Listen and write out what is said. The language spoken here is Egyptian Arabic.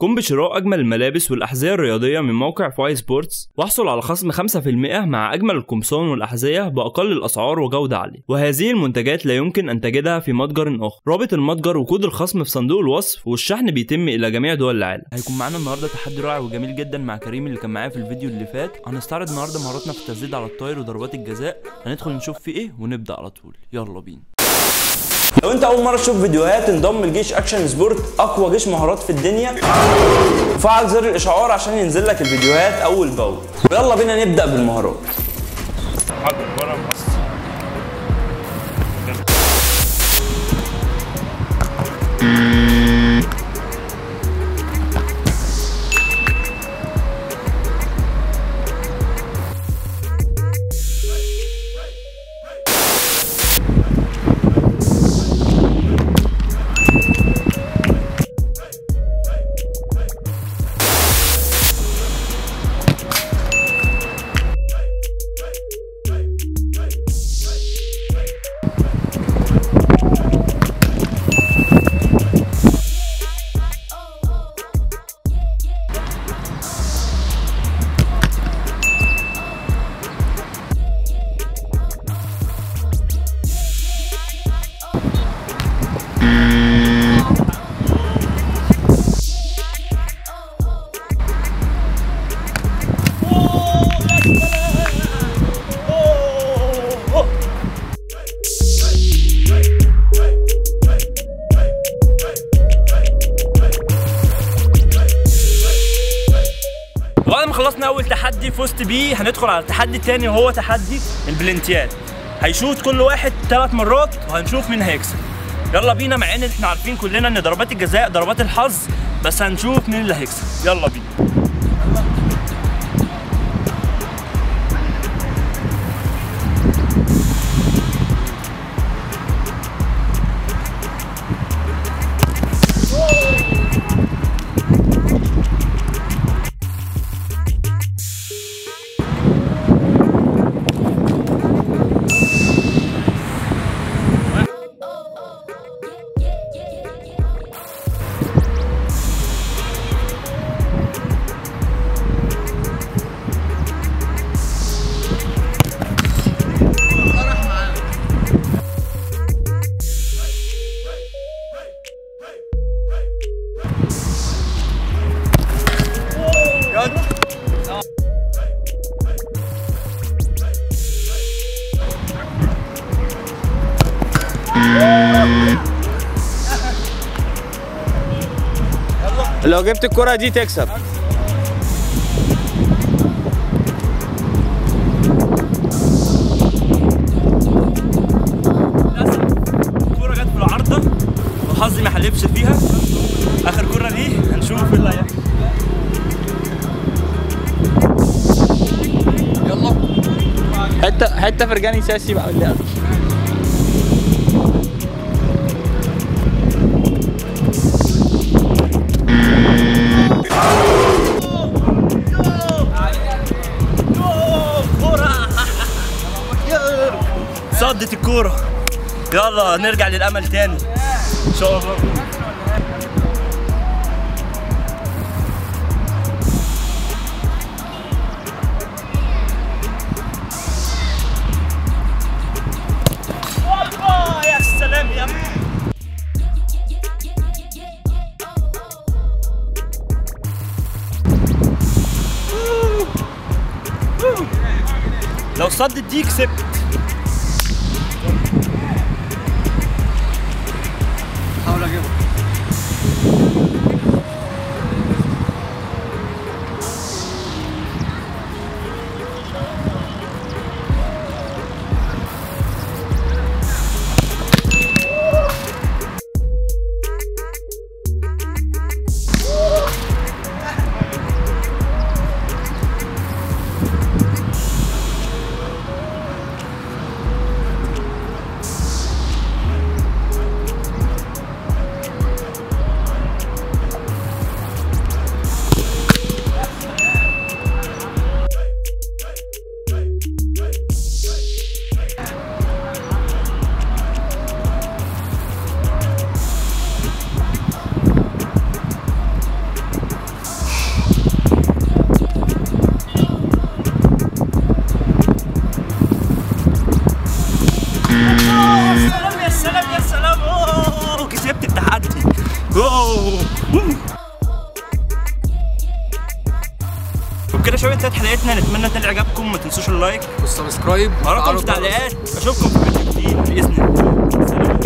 قم بشراء أجمل الملابس والأحذية الرياضية من موقع فاي سبورتس واحصل على خصم 5% مع أجمل القمصان والأحذية بأقل الأسعار وجودة عالية وهذه المنتجات لا يمكن أن تجدها في متجر آخر رابط المتجر وكود الخصم في صندوق الوصف والشحن بيتم إلى جميع دول العالم هيكون معانا النهارده تحدي رائع وجميل جدا مع كريم اللي كان معايا في الفيديو اللي فات هنستعرض النهارده مهاراتنا في التسديد على الطاير وضربات الجزاء هندخل نشوف فيه ايه ونبدا على طول يلا بينا لو انت اول مره تشوف فيديوهات انضم لجيش اكشن سبورت اقوى جيش مهارات في الدنيا وفعل زر الاشعار عشان ينزل لك الفيديوهات اول باول ويلا بينا نبدا بالمهارات حاضر بره مصر وبعد ما خلصنا اول تحدي فزت بيه هندخل على التحدي التاني وهو تحدي البلنتيات هيشوط كل واحد ثلاث مرات وهنشوف مين هيكسب يلا بينا مع ان احنا عارفين كلنا ان ضربات الجزاء ضربات الحظ بس هنشوف مين اللي هيكسب يلا بينا لو جبت الكره دي تكسب للاسف الكوره جت في العارضه وحظي ما حلفش فيها اخر كوره دي هنشوف ايه اللي هيحصل حته حته فرجاني ساسي بقى ولا صدت الكوره يلا نرجع للامل تاني ان شاء الله أوبا، يا سلام يا لو صدت دي كسبت وبكده شباب انتهت حلقتنا نتمنى تنال اعجابكم ما تنسوش اللايك والسبسكرايب وراكم في وتفعلوا الجرس. التعليقات اشوفكم في فيديو جديد باذن الله